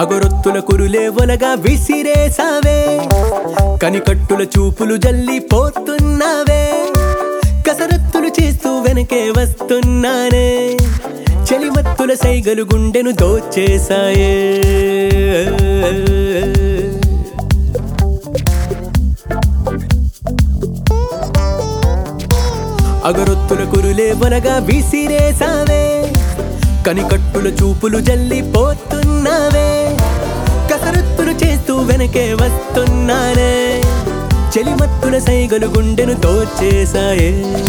అగరొత్తుల కురులే ఒలగా విసిరేసావే కనికట్టుల చూపులు జల్లి పోతున్నావే కసరత్తులు చేస్తూ వెనకే వస్తున్నానే చలిమత్తుల సైగలు గుండెను దోచేశాయే అగరొత్తుల కురులే వనగా విసిరేసావే కనికట్టుల చూపులు జల్లి పోతున్నావే కసరత్తులు చేస్తూ వెనకే వస్తున్నానే చెలిమత్తుల సైగలు గుండెను తోచేశాయే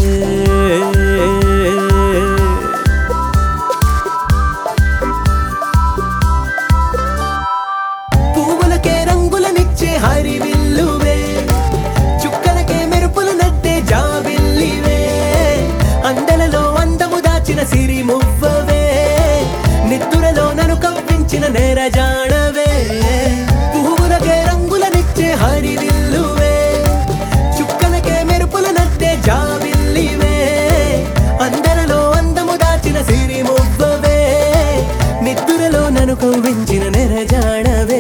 పువ్వులకే రంగులనిచ్చే హరివిల్లువే చుక్కలకే మెరుపులు నట్టే జాబిల్లివే అందలలో అందము దాచిన సిరి మువ్వవే నిత్తురలో నన్ను కప్పించిన నేరజాడవే పువ్వులకే రంగులనిచ్చే హరివిల్లువే చుక్కలకే మెరుపులు నట్టే జాబిల్లివే అందరలో అందము దాచిన సిరి మువ్వవే నిద్దురలో నన్ను కవ్వించిన నెరజాడవే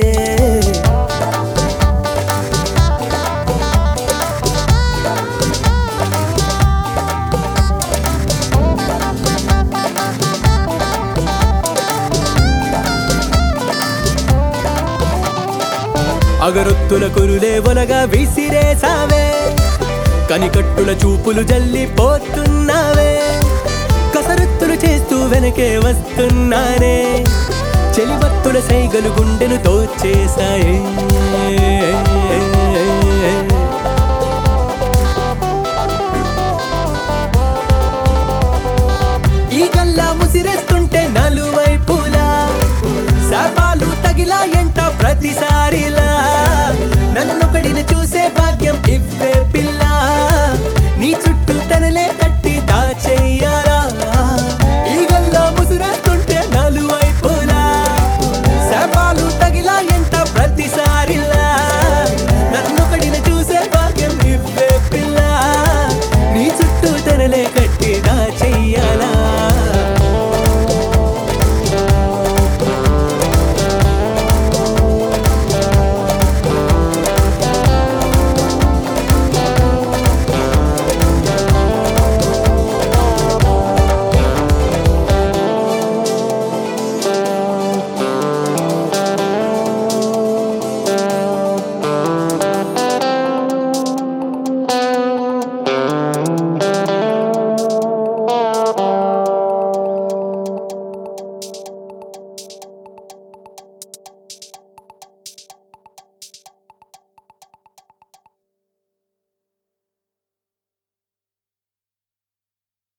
అగరొత్తుల కురులే ఒలగా విసిరేసావే కనికట్టుల చూపులు జల్లి పోతున్నావే కసరత్తులు చేస్తూ వెనకే వస్తున్నానే చెలివత్తుల సైగలు గుండెను తోచేశాయే